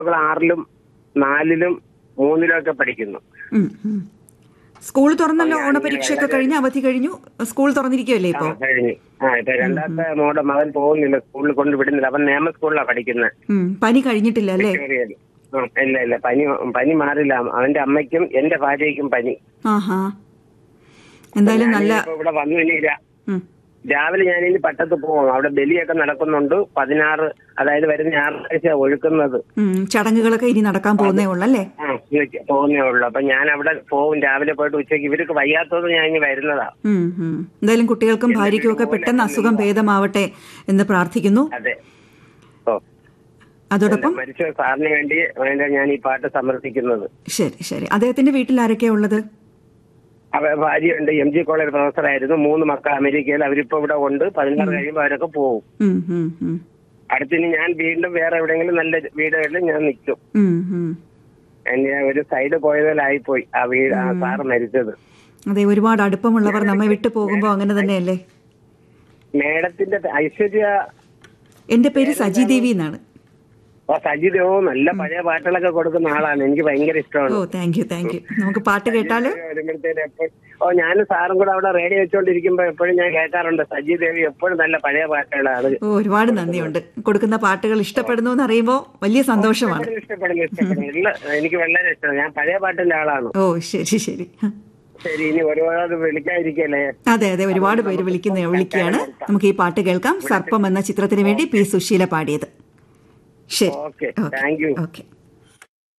മക്കൾ ആറിലും നാലിലും മൂന്നിലും ഒക്കെ പഠിക്കുന്നു ഉം, ഉം. സ്കൂൾ തുറന്നല്ലോ ഓണപരീക്ഷയൊക്കെ കഴിഞ്ഞ് അവധി കഴിഞ്ഞു സ്കൂൾ തുറന്നിരിക്കുമല്ലേ ആ, ഇപ്പോ കഴിഞ്ഞു ആ ഇപ്പൊ രണ്ടാമത്തെ മോടെ മകൻ പോകുന്നില്ല സ്കൂളിൽ കൊണ്ട് വിടുന്നില്ല അവൻ നിയമ സ്കൂളിലാണ് പഠിക്കുന്നത് ഉം, പനി കഴിഞ്ഞിട്ടില്ല അല്ലേ വിക്ടോറിയയിൽ ആ, ഇല്ല ഇല്ല പനി പനി മാറില്ല അവന്റെ അമ്മയ്ക്കും എന്റെ ഭാര്യയ്ക്കും പനി ആഹാ എന്തായാലും നല്ല ഞാനിപ്പോ ഇവിടെ വന്നു ഇനി രാ- ഉം, രാവിലെ ഞാൻ ഇനി പട്ടത്ത് പോകും അവിടെ ബലിയൊക്കെ നടക്കുന്നുണ്ട് പതിനാറ് അതായത് വരുന്ന ഞായറാഴ്ച ഒഴുക്കുന്നത് ഉം, ചടങ്ങുകളൊക്കെ ഇനി നടക്കാൻ പോകുന്നേ ഉള്ളല്ലേ ആ ഇന്ന് പോകുന്നേ ഉള്ളൂ അപ്പൊ ഞാൻ അവിടെ പോകും രാവിലെ പോയിട്ട് ഉച്ചയ്ക്ക് ഇവർക്ക് വയ്യാത്തത് ഞാൻ ഇനി വരുന്നതാ ഉം, ഉം. എന്തായാലും കുട്ടികൾക്കും ഭാര്യയ്ക്കും ഒക്കെ പെട്ടെന്ന് അസുഖം ഭേദമാവട്ടെ എന്ന് പ്രാർത്ഥിക്കുന്നു അതെ ഓ അതോടൊപ്പം മരിച്ച സാറിന് വേണ്ടി വേണ്ട ഞാൻ ഈ പാട്ട് സമർപ്പിക്കുന്നത് ശരി ശരി അദ്ദേഹത്തിന്റെ വീട്ടിൽ ആരൊക്കെയാ ഉള്ളത് അവ ഭാര്യയുണ്ട് എം ജി കോളേജ് പ്രൊഫസറായിരുന്നു മൂന്ന് മക്കൾ അമേരിക്കയിൽ അവരിപ്പോ ഇവിടെ ഉണ്ട് പതിനാറ് കഴിയുമ്പോൾ അവരൊക്കെ പോകും ഉം, ഉം, ഉം. അടുത്തിനി ഞാൻ വീണ്ടും വേറെ എവിടെയെങ്കിലും നല്ല വീടുകളിൽ ഞാൻ നിൽക്കും ഉം, ഉം. എന്റെ ഒരു സൈഡ് പോയതിലായിപ്പോയി ആ വീട് ആ സാറ് മരിച്ചത് അതെ ഒരുപാട് അടുപ്പമുള്ളവർ നമ്മെ വിട്ടു പോകുമ്പോ അങ്ങനെ തന്നെയല്ലേ മേഡത്തിന്റെ ഐശ്വര്യ എന്റെ പേര് സജി ദേവി എന്നാണ് ഓ സജിതോ നല്ല പഴയ പാട്ടുകളൊക്കെ കൊടുക്കുന്ന ആളാണ് എനിക്ക് ഭയങ്കര ഇഷ്ടമാണ് oh thank you thank you നമുക്ക് പാട്ട് കേട്ടാലോ വരുമ്പോഴത്തേന് എപ്പോഴും ഓ ഞാനും സാറും കൂടെ അവിടെ റേഡിയോ വെച്ചോണ്ടിരിക്കുമ്പോ എപ്പോഴും ഞാൻ കേൾക്കാറുണ്ട് സജി ദേവി എപ്പോഴും നല്ല പഴയ പാട്ടുകളാണ് ഓ ഒരുപാട് നന്ദിയുണ്ട് കൊടുക്കുന്ന പാട്ടുകൾ ഇഷ്ടപ്പെടുന്നു എന്ന് അറിയുമ്പോൾ വലിയ സന്തോഷമാണ് ഇഷ്ടപ്പെടുന്നു ഇഷ്ടപ്പെടുന്നു ഇല്ല എനിക്ക് വളരെ ഇഷ്ടമാണ് ഞാൻ പഴയ പാട്ടിന്റെ ആളാണ് ഓ ശരി ശരി ശരി ഇനി ഒരുപാട് വിളിക്കാതിരിക്കല്ലേ അതെ അതെ ഒരുപാട് പേര് വിളിക്കുന്ന വിളിക്കുകയാണ് നമുക്ക് ഈ പാട്ട് കേൾക്കാം സർപ്പം എന്ന ചിത്രത്തിന് വേണ്ടി പി സുശീല പാടിയത് ശരി ഓക്കെ താങ്ക് യു ഓക്കെ